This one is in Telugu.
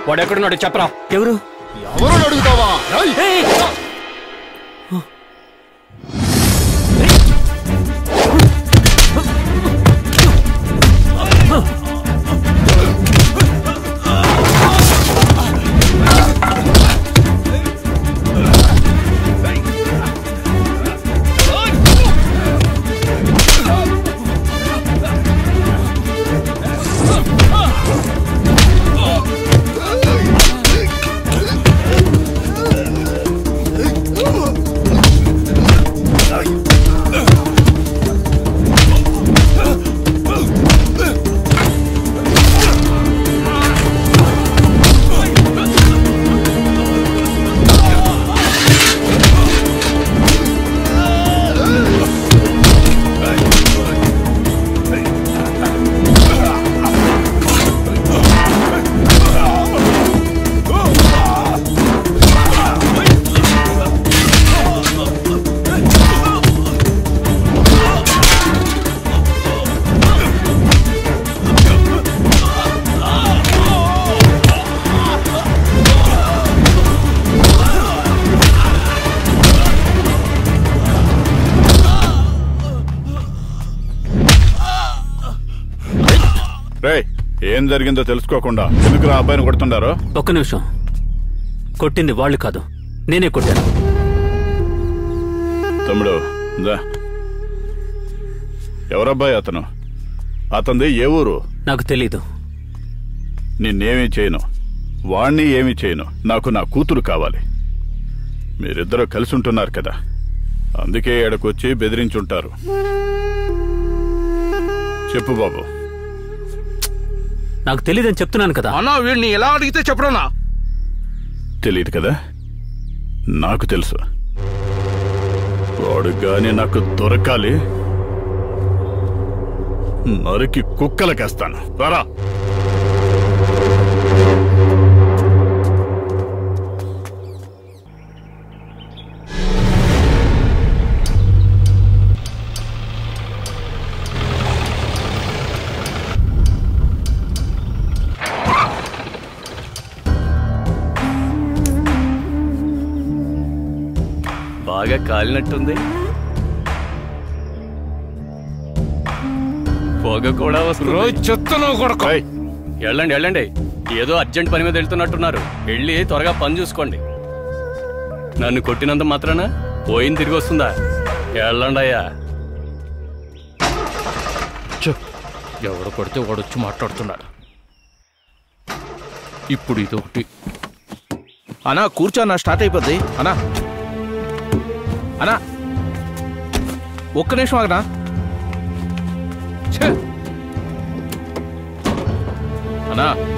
వాడు ఎక్కడున్నాడు చెప్పరా ఎవరు ఎవరు అడుగుతావా రేయ్! రేయ్ ఏం జరిగిందో తెలుసుకోకుండా ఎందుకు ఆ అబ్బాయిని కొడుతుండారో ఒక్క నిమిషం కొట్టింది వాళ్ళు కాదు నేనే కొట్టాను తమ్ముడు దా ఎవరబ్బాయి అతను అతనిది ఏ ఊరు నాకు తెలీదు నిన్నేమీ చేయను వాణ్ణి ఏమీ చేయను నాకు నా కూతురు కావాలి మీరిద్దరూ కలిసి ఉంటున్నారు కదా అందుకే ఎడకొచ్చి బెదిరించుంటారు చెప్పు బాబు నాకు తెలీదని చెప్తున్నాను కదా అన్నా వీడిని ఎలా అడిగితే చెప్పడన్నా తెలియదు కదా నాకు తెలుసు వాడు గాని నాకు దొరకాలి నరికి కుక్కలకేస్తాను రారా బాగా కాలినట్టుంది పొగ కూడా వస్తుంది రోజు చెత్తను కొడక ఏయ్, వెళ్ళండి వెళ్ళండి ఏదో అర్జెంట్ పని మీద వెళ్తున్నట్టున్నారు వెళ్ళి త్వరగా పని చూసుకోండి నన్ను కొట్టినంత మాత్రాన పోయింది తిరిగి వస్తుందా వెళ్ళండి అయ్యా ఎవడు కొడితే వాడు వచ్చి మాట్లాడుతున్నాడు ఇప్పుడు ఇది ఒకటి అనా కూర్చో అన్న స్టార్ట్ అయిపోద్ది అనా అనా ఒక్క నిమిషం ఆగనా ఛే! అనా